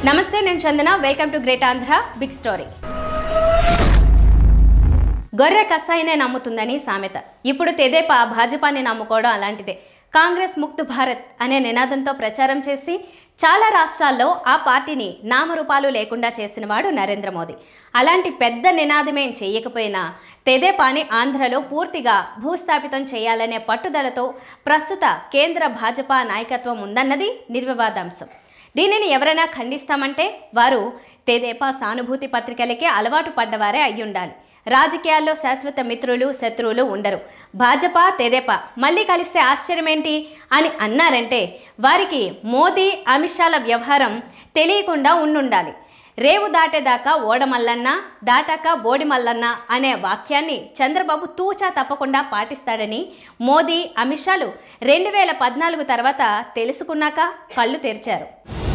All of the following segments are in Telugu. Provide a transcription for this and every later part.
నమస్తే నేను Chandana welcome to great Andhra big story గొర్రె కసాయినే నమ్ముతుందని సామెత ఇప్పుడు తెదేపా భాజపాని నమ్ముకోవడం అలాంటిదే కాంగ్రెస్ ముక్త్ భారత్ అనే నినాదంతో ప్రచారం చేసి చాలా రాష్ట్రాల్లో ఆ పార్టీని నామరూపాలు లేకుండా చేసినవాడు నరేంద్ర మోదీ అలాంటి పెద్ద నినాదమేం చేయకపోయినా తెదేపాని ఆంధ్రలో పూర్తిగా భూస్థాపితం చేయాలనే పట్టుదలతో ప్రస్తుత కేంద్ర భాజపా నాయకత్వం ఉందన్నది నిర్వివాదాంశం దీనిని ఎవరైనా ఖండిస్తామంటే వారు తెదేపా సానుభూతి పత్రికలకే అలవాటు పడ్డవారే అయ్యుండాలి రాజకీయాల్లో శాశ్వత మిత్రులు శత్రువులు ఉండరు భాజపా తెదేపా మళ్ళీ కలిస్తే ఆశ్చర్యమేంటి అని అన్నారంటే వారికి మోదీ అమిత్ షాల వ్యవహారం తెలియకుండా ఉండుండాలి రేవు దాటేదాకా ఓడమల్లన్న దాటాక బోడి మల్లన్న అనే వాక్యాన్ని చంద్రబాబు తూచా తప్పకుండా పాటిస్తాడని మోదీ అమిత్ షాలు రెండు వేల పద్నాలుగు తర్వాత తెలుసుకున్నాక కళ్ళు తెరిచారు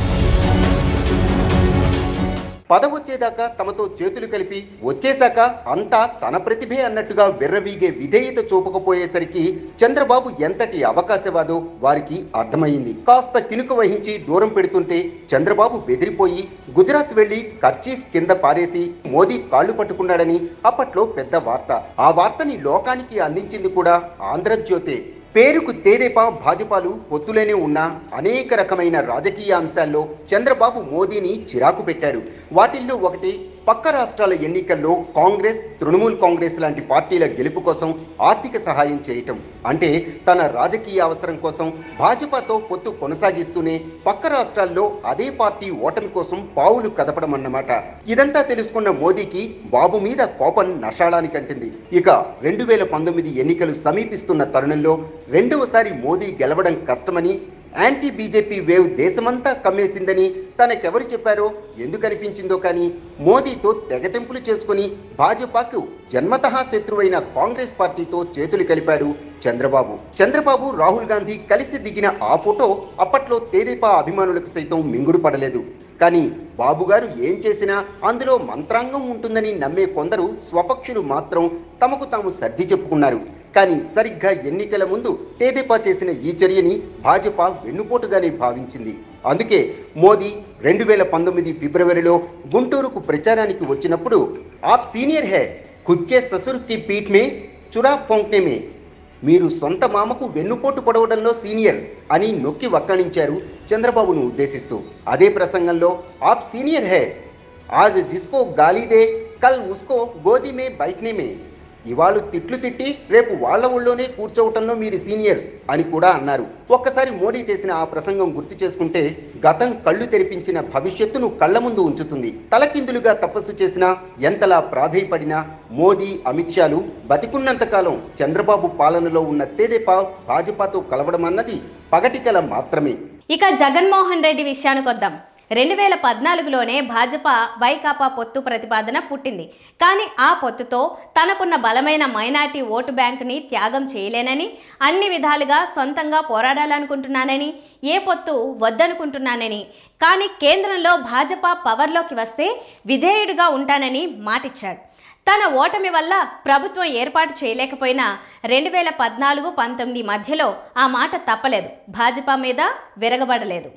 పదవొచ్చేదాకా తమతో చేతులు కలిపి వచ్చేశాక అంతా తన ప్రతిభే అన్నట్టుగా విర్రవీగే విధేయత చూపకపోయేసరికి చంద్రబాబు ఎంతటి అవకాశవాదో వారికి అర్థమైంది కాస్త కినుక వహించి దూరం పెడుతుంటే చంద్రబాబు బెదిరిపోయి గుజరాత్ వెళ్లి కర్చీఫ్ కింద పారేసి మోదీ కాళ్లు పట్టుకున్నాడని అప్పట్లో పెద్ద వార్త ఆ వార్తని లోకానికి అందించింది కూడా ఆంధ్రజ్యోతే పేరుకు తేదేపా భాజపాలు పొత్తులేనే ఉన్న అనేక రకమైన రాజకీయ అంశాల్లో చంద్రబాబు మోదీని చిరాకు పెట్టాడు వాటిల్లో ఒకటి పక్క రాష్ట్రాల ఎన్నికల్లో కాంగ్రెస్ తృణమూల్ కాంగ్రెస్ లాంటి పార్టీల గెలుపు కోసం ఆర్థిక సహాయం చేయటం అంటే తన రాజకీయ అవసరం కోసం భాజపాతో పొత్తు కొనసాగిస్తూనే పక్క రాష్ట్రాల్లో అదే పార్టీ ఓటమి కోసం పావులు కదపడం అన్నమాట ఇదంతా తెలుసుకున్న మోదీకి బాబు మీద కోపం నషాళానికంటింది ఇక రెండు వేల పంతొమ్మిది ఎన్నికలు సమీపిస్తున్న తరుణంలో రెండవసారి మోదీ గెలవడం కష్టమని యాంటీ బీజేపీ వేవ్ దేశమంతా కమ్మేసిందని తనకెవరు చెప్పారో ఎందుకు అనిపించిందో కానీ మోదీతో తెగతెంపులు చేసుకుని భాజపాకు జన్మతహా శత్రువైన కాంగ్రెస్ పార్టీతో చేతులు కలిపాడు చంద్రబాబు చంద్రబాబు రాహుల్ గాంధీ కలిసి దిగిన ఆ ఫోటో అప్పట్లో తేదేపా అభిమానులకు సైతం మింగుడు పడలేదు కానీ బాబు గారు ఏం చేసినా అందులో మంత్రాంగం ఉంటుందని నమ్మే కొందరు స్వపక్షులు మాత్రం తమకు తాము సర్ది చెప్పుకున్నారు కానీ సరిగ్గా ఎన్నికల ముందు తేదేపా చేసిన ఈ చర్యని భాజపా వెన్నుపోటుగానే భావించింది అందుకే మోదీ రెండు వేల పంతొమ్మిది ఫిబ్రవరిలో గుంటూరుకు ప్రచారానికి వచ్చినప్పుడు ఆప్ సీనియర్ హే ఖుద్కే ససుర్ కి పీఠ్ మే చురా ఫోంక్నే మే మీరు సొంత మామకు వెన్నుపోటు పొడవడంలో సీనియర్ అని నొక్కి వక్కాణించారు చంద్రబాబును ఉద్దేశిస్తూ అదే ప్రసంగంలో ఆప్ సీనియర్ హే ఆజ్ జిస్కో గాలి దే కల్ ఉస్కో గోది మే బైక్నే మే ఇవాళ తిట్లు తిట్టి రేపు వాళ్ళ ఊళ్ళోనే కూర్చోవటంలో మీరు సీనియర్ అని కూడా అన్నారు ఒక్కసారి మోడీ చేసిన ఆ ప్రసంగం గుర్తు చేసుకుంటే గతం కళ్ళు తెరిపించిన భవిష్యత్తును కళ్ళ ముందు ఉంచుతుంది తలకిందులుగా తపస్సు చేసినా ఎంతలా ప్రాధేయపడినా మోదీ అమిత్ షాలు బతికున్నంతకాలం చంద్రబాబు పాలనలో ఉన్న తెదేపా భాజపాతో కలవడం అన్నది పగటికల మాత్రమే ఇక జగన్మోహన్ రెడ్డి విషయానికి వద్దాం రెండు వేల పద్నాలుగులోనే భాజపా వైకాపా పొత్తు ప్రతిపాదన పుట్టింది కానీ ఆ పొత్తుతో తనకున్న బలమైన మైనార్టీ ఓటు బ్యాంకుని త్యాగం చేయలేనని అన్ని విధాలుగా సొంతంగా పోరాడాలనుకుంటున్నానని ఏ పొత్తు వద్దనుకుంటున్నానని కానీ కేంద్రంలో భాజపా పవర్లోకి వస్తే విధేయుడిగా ఉంటానని మాటిచ్చాడు తన ఓటమి వల్ల ప్రభుత్వం ఏర్పాటు చేయలేకపోయినా రెండు వేల పద్నాలుగు పంతొమ్మిది మధ్యలో ఆ మాట తప్పలేదు భాజపా మీద విరగబడలేదు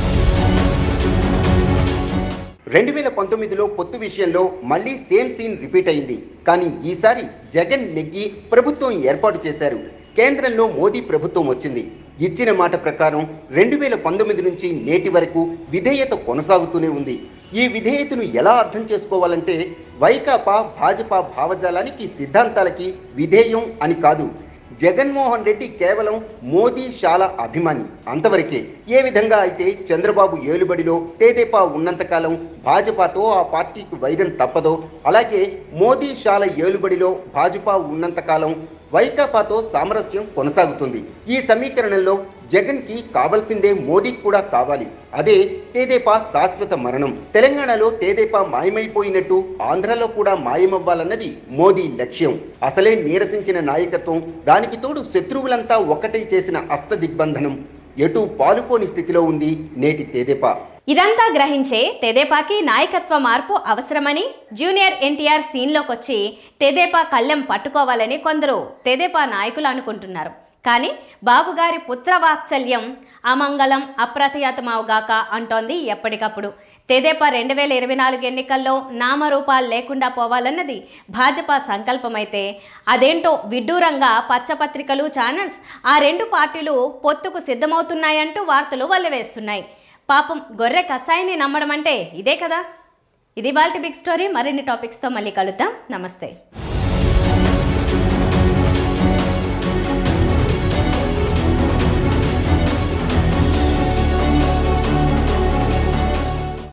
రెండు వేల పంతొమ్మిదిలో పొత్తు విషయంలో మళ్ళీ సేమ్ సీన్ రిపీట్ అయింది కానీ ఈసారి జగన్ నెగ్గి ప్రభుత్వం ఏర్పాటు చేశారు కేంద్రంలో మోదీ ప్రభుత్వం వచ్చింది ఇచ్చిన మాట ప్రకారం రెండు వేల పంతొమ్మిది నుంచి నేటి వరకు విధేయత కొనసాగుతూనే ఉంది ఈ విధేయతను ఎలా అర్థం చేసుకోవాలంటే వైకాపా భాజపా భావజాలానికి సిద్ధాంతాలకి విధేయం అని కాదు జగన్మోహన్ రెడ్డి కేవలం మోదీ శాల అభిమాని అంతవరకే ఏ విధంగా అయితే చంద్రబాబు ఏలుబడిలో తేదేపా ఉన్నంతకాలం భాజపాతో ఆ పార్టీకి వైరం తప్పదో అలాగే మోదీ శాల ఏలుబడిలో భాజపా ఉన్నంతకాలం వైకాపాతో సామరస్యం కొనసాగుతుంది ఈ సమీకరణంలో జగన్ కి కావాల్సిందే మోడీకి కూడా కావాలి అదే తేదేపా శాశ్వత మరణం తెలంగాణలో తేదేపా మాయమైపోయినట్టు ఆంధ్రలో కూడా మాయమవ్వాలన్నది మోదీ లక్ష్యం అసలే నీరసించిన నాయకత్వం దానికి తోడు శత్రువులంతా ఒక్కటై చేసిన అస్త దిగ్బంధనం ఎటు పాలుపోని స్థితిలో ఉంది నేటి తేదేపా ఇదంతా గ్రహించే తెదేపాకి నాయకత్వ మార్పు అవసరమని జూనియర్ ఎన్టీఆర్ సీన్లోకి వచ్చి తెదేపా కళ్ళెం పట్టుకోవాలని కొందరు తెదేపా నాయకులు అనుకుంటున్నారు కానీ బాబుగారి పుత్రవాత్సల్యం అమంగళం అప్రతిహతమవుగాక అంటోంది ఎప్పటికప్పుడు తెదేపా రెండు వేల ఇరవై నాలుగు ఎన్నికల్లో నామరూపాలు లేకుండా పోవాలన్నది భాజపా సంకల్పమైతే అదేంటో విడ్డూరంగా పచ్చపత్రికలు ఛానల్స్ ఆ రెండు పార్టీలు పొత్తుకు సిద్ధమవుతున్నాయంటూ వార్తలు వల్లవేస్తున్నాయి పాపం గొర్రె కషాయిని నమ్మడం అంటే ఇదే కదా ఇది వాళ్ళ బిగ్ స్టోరీ మరిన్ని టాపిక్స్తో మళ్ళీ కలుద్దాం నమస్తే